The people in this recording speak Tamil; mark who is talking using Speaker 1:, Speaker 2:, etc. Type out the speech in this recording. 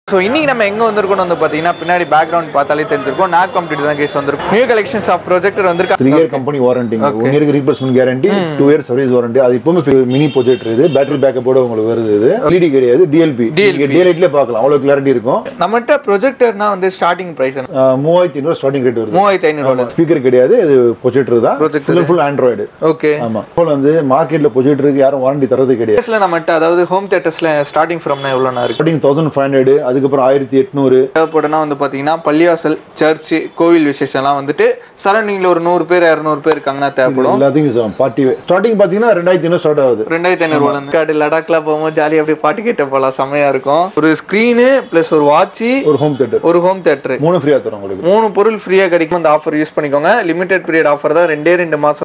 Speaker 1: ஸோ இன்னைக்கு நம்ம எங்க வந்திருக்கோம் வந்து பாத்தீங்கன்னா பின்னாடி பேக்ரவுண்ட் பார்த்தாலே தெரிஞ்சிருக்கும் நாக் கம்ப்யூட்டர் தான் கேஸ் வந்திருக்கும் new collections of projector
Speaker 2: three
Speaker 1: வந்திருக்காங்க
Speaker 2: இயர் கம்பெனி வாரண்டிங்க ஒன் இயருக்கு replacement guarantee two year service warranty அது இப்பவுமே மினி ப்ரொஜெக்டர் இது பேட்டரி பேக்கப்போட உங்களுக்கு வருது இது எல்இடி கிடையாது டிஎல்பி டே லைட்லேயே பார்க்கலாம் அவ்வளோ கிளாரிட்டி இருக்கும்
Speaker 1: நம்மகிட்ட ப்ரொஜெக்டர்னா வந்து ஸ்டார்டிங் பிரைஸ்
Speaker 2: அஹ் மூவாயிரத்தி ஐநூறு ஸ்டார்டிங் ரேட் வருது
Speaker 1: மூவாயிரத்தி ஐநூறு
Speaker 2: ஸ்பீக்கர் கிடையாது இது ப்ரொஜெக்டர் தான்
Speaker 1: Projector.
Speaker 2: Full full Android
Speaker 1: okay
Speaker 2: ஆமா இப்போ வந்து மார்க்கெட்ல ப்ரொஜெக்டருக்கு யாரும் வாரண்டி தரது கிடையாது
Speaker 1: ல நம்மகிட்ட அதாவது ஹோம் தியேட்டர்ஸ்ல ஸ்டார்டிங் ஃப்ரம்னா எவ்வளோனா இருக்கு
Speaker 2: ஸ்டார்டிங் தௌசண்ட் ஃபைவ் ஹண்ட்ரட் அதுக்கப்புறம் ஆயிரத்தி எட்நூறு
Speaker 1: தேவைப்படுனா வந்து பாத்தீங்கன்னா பள்ளிவாசல் சர்ச் கோவில் விசேஷம்லாம் வந்துட்டு சரௌண்டிங்ல ஒரு நூறு பேர் இரநூறு பேர் இருக்காங்கன்னா தேவைப்படும்
Speaker 2: எல்லாத்தையும் பார்ட்டி ஸ்டார்டிங் பார்த்தீங்கன்னா ரெண்டாயிரத்தி ஐநூறு ஸ்டார்ட் ஆகுது
Speaker 1: ரெண்டாயிரத்தி ஐநூறு காடு லடாக்ல போகும்போது ஜாலியாக அப்படியே பாட்டு கேட்ட போகலாம் செமையா இருக்கும் ஒரு ஸ்க்ரீனு ப்ளஸ் ஒரு வாட்சி
Speaker 2: ஒரு ஹோம் தேட்டர்
Speaker 1: ஒரு ஹோம் தேட்டர்
Speaker 2: மூணு ஃப்ரீயா தரும் உங்களுக்கு
Speaker 1: மூணு பொருள் ஃப்ரீயா கிடைக்கும் அந்த ஆஃபர் யூஸ் பண்ணிக்கோங்க லிமிடெட் பீரியட் ஆஃபர் தான் ரெண்டே ரெண்டு மாசம்